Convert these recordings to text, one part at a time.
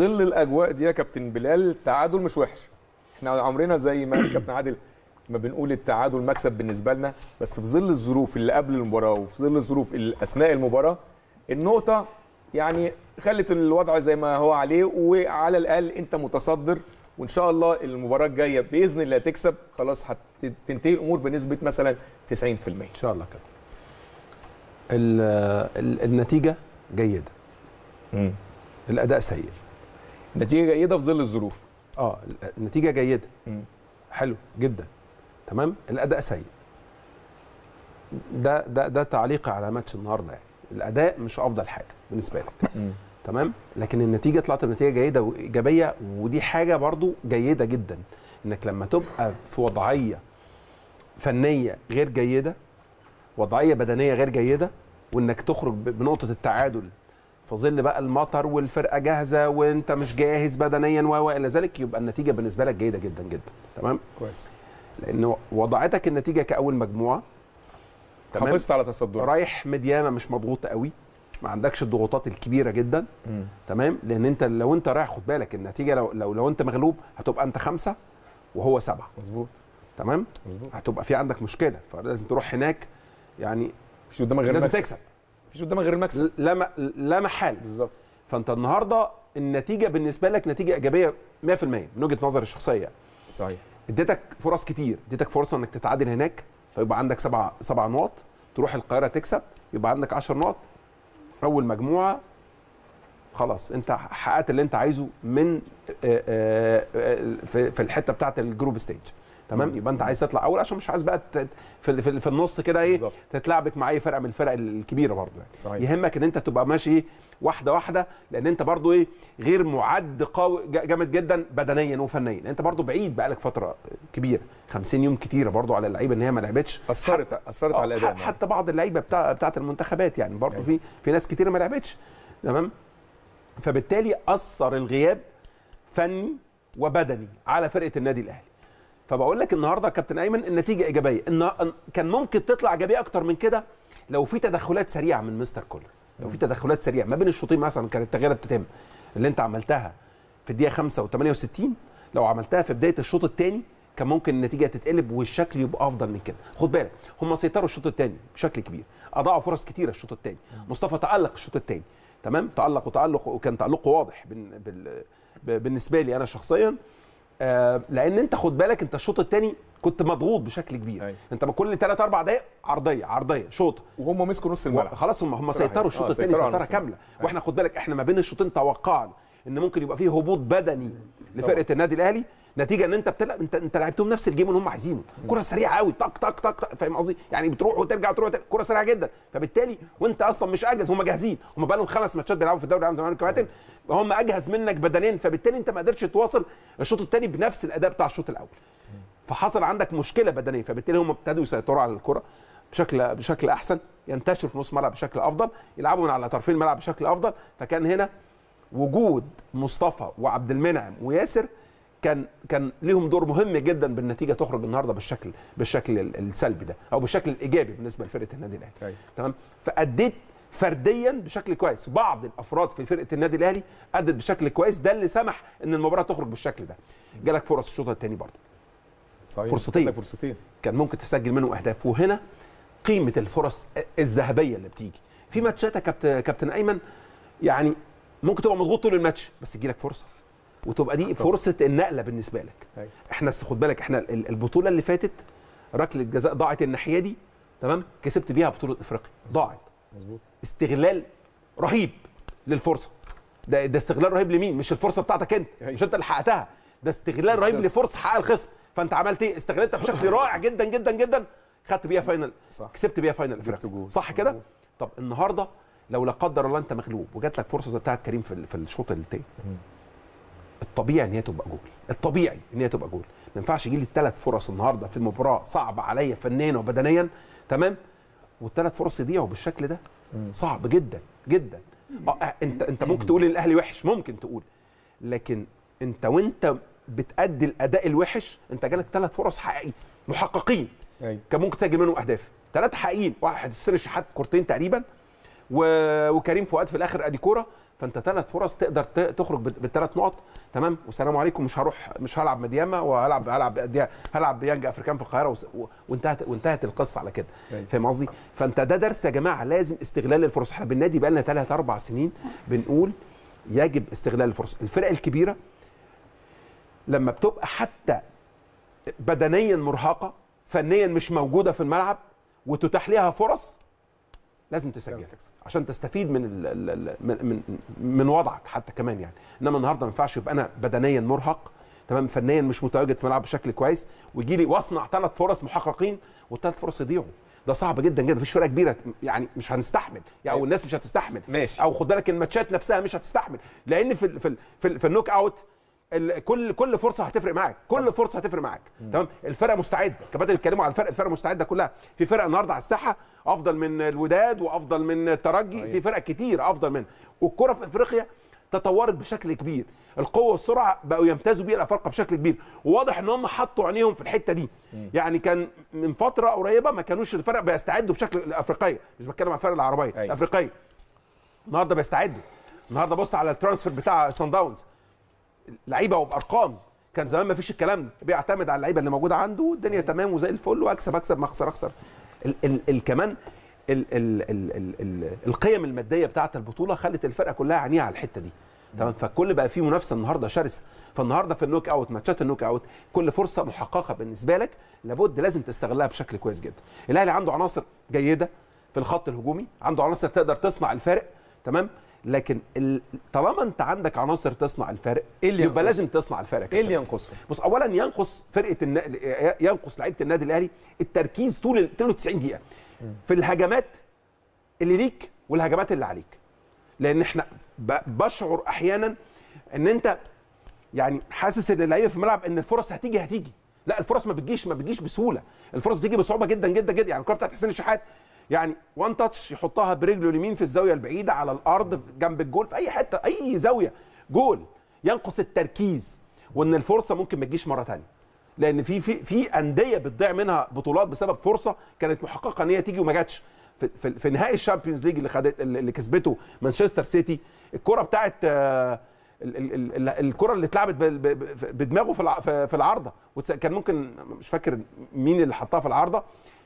ظل الاجواء دي يا كابتن بلال التعادل مش وحش احنا عمرنا زي ما كابتن عادل ما بنقول التعادل مكسب بالنسبه لنا بس في ظل الظروف اللي قبل المباراه وفي ظل الظروف اللي اثناء المباراه النقطه يعني خلت الوضع زي ما هو عليه وعلى الاقل انت متصدر وان شاء الله المباراه الجايه باذن الله تكسب خلاص هتنتهي الامور بنسبه مثلا 90% ان شاء الله كده ال- ال- النتيجه جيده امم الاداء سيء نتيجه جيده في ظل الظروف اه النتيجه جيده مم. حلو جدا تمام الاداء سيء ده ده ده تعليقي على ماتش النهارده يعني الاداء مش افضل حاجه بالنسبه لك مم. تمام لكن النتيجه طلعت بنتيجه جيده وايجابيه ودي حاجه برضو جيده جدا انك لما تبقى في وضعيه فنيه غير جيده وضعيه بدنيه غير جيده وانك تخرج ب- بنقطه التعادل في ظل بقى المطر والفرقه جاهزه وانت مش جاهز بدنيا و- والى ذلك يبقى النتيجه بالنسبه لك جيده جدا جدا تمام كويس لانه وضعتك النتيجه كاول مجموعه تمام حافظت على تصدر رايح مديانه مش مضغوط قوي ما عندكش الضغوطات الكبيره جدا مم. تمام لان انت لو انت رايح خد بالك النتيجه لو لو, لو انت مغلوب هتبقى انت خمسه وهو سبعه مظبوط تمام مظبوط هتبقى في عندك مشكله فلازم تروح هناك يعني مفيش قدامك غير لازم المكسب تكسب مفيش قدامك غير المكسب لا م- لا محال بالظبط فانت النهارده النتيجه بالنسبه لك نتيجه ايجابيه 100% من وجهه نظري الشخصيه صحيح اديتك فرص كتير اديتك فرصه انك تتعادل هناك فيبقى عندك سبع سبع نقط تروح القاهره تكسب يبقى عندك 10 نقط اول مجموعه خلاص انت حققت اللي انت عايزه من آه، آه، آه، في في الحته بتاعه الجروب ستيج تمام مم. يبقى انت عايز تطلع اول عشان مش عايز بقى ت- في في- في النص كده ايه بالظبط. تتلعبك مع اي فرقه من الفرق الكبيره برضه يعني صحيح يهمك ان انت تبقى ماشي ايه واحده واحده لان انت برضو ايه غير معد قوي ج- جامد جدا بدنيا وفنيا انت برضو بعيد بقالك فتره كبيره 50 يوم كتيره برضو على اللعيبه ان هي ما لعبتش اثرت اثرت آه، على الاداء ح- حتى بعض اللعيبه بتاع بتاعه المنتخبات يعني برضو أيوة. في في ناس كتيره ما لعبتش تمام فبالتالي اثر الغياب فني وبدني على فرقه النادي الاهلي فبقول لك النهارده يا كابتن ايمن النتيجه ايجابيه ان إن كان ممكن تطلع ايجابيه اكتر من كده لو في تدخلات سريعه من مستر كولر لو في تدخلات سريعه ما بين الشوطين مثلا كانت التغييرات بتتم اللي انت عملتها في الدقيقه 5 و68 لو عملتها في بدايه الشوط الثاني كان ممكن النتيجه تتقلب والشكل يبقى افضل من كده خد بالك هم سيطروا الشوط الثاني بشكل كبير اضاعوا فرص كتيره الشوط الثاني مصطفى تالق الشوط الثاني تمام تالق وتالق وكان تالقه واضح بال... بال... ب- بالنسبه لي انا شخصيا آه لان انت خد بالك انت الشوط الثاني كنت مضغوط بشكل كبير أيوة. انت ما كل 3 4 دقائق عرضيه عرضيه شوط وهم مسكوا نص الملعب خلاص هم هم صحيح. سيطروا آه، الشوط الثاني سيطروا على سيطره نص كامله الملعب. واحنا خد بالك احنا ما بين الشوطين توقعنا ان ممكن يبقى فيه هبوط بدني لفرقه النادي الاهلي نتيجه ان انت بتلعب انت انت لعبتهم نفس الجيم اللي هم عايزينه كره سريعه قوي طق طق طق طق فاهم قصدي يعني بتروح وترجع تروح وترجع. كره سريعه جدا فبالتالي وانت اصلا مش اجهز هم جاهزين هم بقى لهم خمس ماتشات بيلعبوا في الدوري العام زمان كباتن هم اجهز منك بدنيا فبالتالي انت ما قدرتش تواصل الشوط الثاني بنفس الاداء بتاع الشوط الاول فحصل عندك مشكله بدنيه فبالتالي هم ابتدوا يسيطروا على الكره بشكل بشكل احسن ينتشروا في نص الملعب بشكل افضل يلعبوا من على طرفين الملعب بشكل افضل فكان هنا وجود مصطفى وعبد المنعم وياسر كان كان ليهم دور مهم جدا بالنتيجه تخرج النهارده بالشكل بالشكل ال- السلبي ده او بالشكل الايجابي بالنسبه لفرقه النادي الاهلي أيوة. تمام فاديت فرديا بشكل كويس بعض الافراد في فرقه النادي الاهلي ادت بشكل كويس ده اللي سمح ان المباراه تخرج بالشكل ده جالك فرص الشوط الثاني برضه صحيح فرصتين. عندك فرصتين كان ممكن تسجل منهم اهداف وهنا قيمه الفرص الذهبيه اللي بتيجي في ماتشات يا كابتن كابتن ايمن يعني ممكن تبقى مضغوط طول الماتش بس تجي لك فرصه وتبقى دي فرصه النقله بالنسبه لك أيوة. احنا بس خد بالك احنا ال- البطوله اللي فاتت ركله جزاء ضاعت الناحيه دي تمام كسبت بيها بطوله افريقيا ضاعت مظبوط استغلال رهيب للفرصه ده ده استغلال رهيب لمين مش الفرصه بتاعتك انت أيوة. مش انت اللي حققتها ده استغلال رهيب الخصم. لفرصه حقق الخصم فانت عملت ايه استغلتها بشكل رائع جدا جدا جدا خدت بيها فاينل صح. كسبت بيها فاينل جبت افريقيا جول. صح كده مظبوط. طب النهارده لو لا قدر الله انت مغلوب وجات لك فرصه زي بتاعت كريم في ال- في الشوط الثاني الطبيعي ان هي تبقى جول الطبيعي ان هي تبقى جول ما ينفعش يجي لي الثلاث فرص النهارده في المباراه صعبه عليا فنيا وبدنيا تمام والثلاث فرص يضيعوا بالشكل ده صعب جدا جدا اه انت انت ممكن تقول ان الاهلي وحش ممكن تقول لكن انت وانت بتأدي الاداء الوحش انت جالك ثلاث فرص حقيقي محققين ايوه كان ممكن تسجل منهم اهداف ثلاثه حقيقيين واحد السر شحات كورتين تقريبا و... وكريم فؤاد في الاخر ادي كوره فانت ثلاث فرص تقدر ت- تخرج بال- بالثلاث نقط تمام والسلام عليكم مش هروح مش هلعب مدياما وهلعب هلعب دي- هلعب بيانج افريكان في القاهره وس- و- وانتهت وانتهت القصه على كده أيوة. فاهم قصدي فانت ده درس يا جماعه لازم استغلال الفرص احنا بالنادي بقى لنا ثلاث اربع سنين بنقول يجب استغلال الفرص الفرق الكبيره لما بتبقى حتى بدنيا مرهقه فنيا مش موجوده في الملعب وتتاح لها فرص لازم تسجل عشان تستفيد من ال ال ال من, من من وضعك حتى كمان يعني انما النهارده ما ينفعش يبقى انا بدنيا مرهق تمام فنيا مش متواجد في الملعب بشكل كويس ويجي لي واصنع ثلاث فرص محققين والثلاث فرص يضيعوا ده صعب جدا جدا مفيش فرقه كبيره يعني مش هنستحمل يعني او الناس مش هتستحمل ماشي. او خد بالك الماتشات نفسها مش هتستحمل لان في ال في ال في, ال في النوك اوت ال- كل كل فرصه هتفرق معاك كل فرصه هتفرق معاك تمام الفرقه مستعده كباتن اتكلموا على الفرق الفرقه مستعده كلها في فرق النهارده على الساحه افضل من الوداد وافضل من الترجي صحيح. في فرق كتير افضل منها والكره في افريقيا تطورت بشكل كبير القوه والسرعه بقوا يمتازوا بيها الافارقه بشكل كبير وواضح ان هم حطوا عينيهم في الحته دي يعني كان من فتره قريبه ما كانوش الفرق بيستعدوا بشكل الافريقيه مش بتكلم عن الفرق العربيه أيوة. الافريقيه النهارده بيستعدوا النهارده بص على الترانسفير بتاع سان داونز لعيبه وبارقام كان زمان ما فيش الكلام ده بيعتمد على اللعيبه اللي موجوده عنده الدنيا تمام وزي الفل واكسب اكسب ما اخسر اخسر ال ال ال كمان ال ال ال ال ال القيم الماديه بتاعه البطوله خلت الفرقه كلها عينيها على الحته دي تمام فالكل بقى فيه منافسه النهارده شرسه فالنهارده في النوك اوت ماتشات النوك اوت كل فرصه محققه بالنسبه لك لابد لازم تستغلها بشكل كويس جدا الاهلي عنده عناصر جيده في الخط الهجومي عنده عناصر تقدر تصنع الفارق تمام لكن ال... طالما انت عندك عناصر تصنع الفارق إيه اللي يبقى ينقص؟ لازم تصنع الفارق ايه اللي ينقصه؟ بص اولا ينقص فرقه النا... ينقص لعيبه النادي الاهلي التركيز طول ال- طول 90 دقيقه في الهجمات اللي ليك والهجمات اللي عليك لان احنا ب... بشعر احيانا ان انت يعني حاسس ان اللعيبه في الملعب ان الفرص هتيجي هتيجي لا الفرص ما بتجيش ما بتجيش بسهوله الفرص بتيجي بصعوبه جدا جدا جدا يعني الكره بتاعت حسين الشحات يعني وان تاتش يحطها برجله اليمين في الزاويه البعيده على الارض جنب الجول في اي حته اي زاويه جول ينقص التركيز وان الفرصه ممكن ما تجيش مره ثانيه لان في في في انديه بتضيع منها بطولات بسبب فرصه كانت محققه ان هي تيجي وما جاتش في, في, في نهائي الشامبيونز ليج اللي خدت اللي كسبته مانشستر سيتي الكره بتاعت آه، ال- ال- ال- ال- الكره اللي اتلعبت ب- ب- ب- بدماغه في الع- في في العارضه وتس- كان ممكن مش فاكر مين اللي حطها في العارضه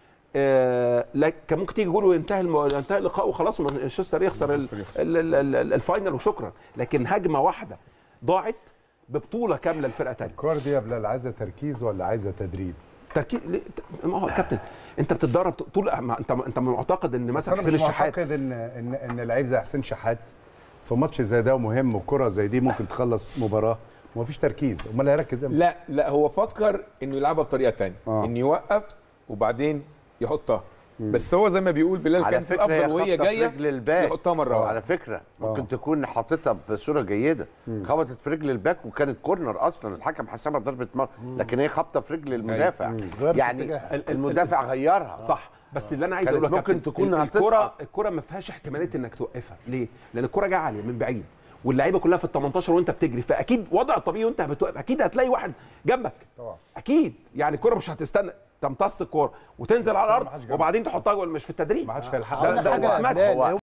آه، لا كان ممكن تيجي جول وينتهي الم... ينتهي اللقاء وخلاص ومانشستر يخسر ال... مانشستر يخسر. ال... ال... ال... الفاينل وشكرا لكن هجمه واحده ضاعت ببطوله كامله لفرقه ثانيه الكور دي يا بلال عايزه تركيز ولا عايزه تدريب؟ تركيز ليه؟ ما هو كابتن انت بتتدرب طول ما انت انت معتقد ان بس مثلا انا حسين مش الشحات معتقد ان ان ان لعيب زي حسين شحات في ماتش زي ده ومهم وكره زي دي ممكن تخلص مباراه ومفيش تركيز امال هيركز امتى؟ لا لا هو فكر انه يلعبها بطريقه ثانيه آه. انه يوقف وبعدين يحطها بس هو زي ما بيقول بلال على كان في فكره هي الافضل وهي خبطة في جايه رجل الباك يحطها مره على واحده فكره ممكن آه. تكون حاططها بصوره جيده خبطت في رجل الباك وكانت كورنر اصلا الحكم حسبها ضربه مرمى لكن هي خبطه في رجل المدافع غيرت يعني اتجاهها. المدافع غيرها صح بس اللي انا عايز كانت اقوله يا ممكن كابتن، تكون ال- الكره هتصعد. الكره ما فيهاش احتماليه انك توقفها ليه لان الكره جايه عاليه من بعيد واللعيبه كلها في ال 18 وانت بتجري فاكيد وضع طبيعي وانت بتوقف اكيد هتلاقي واحد جنبك طبعا اكيد يعني الكره مش هتستنى تمتص الكوره وتنزل على ما الارض حدش جنبك. وبعدين تحطها جول مش في التدريب ما حدش هيلحقها ده- أقول ده حاجة يا ماتش. بلال، هو-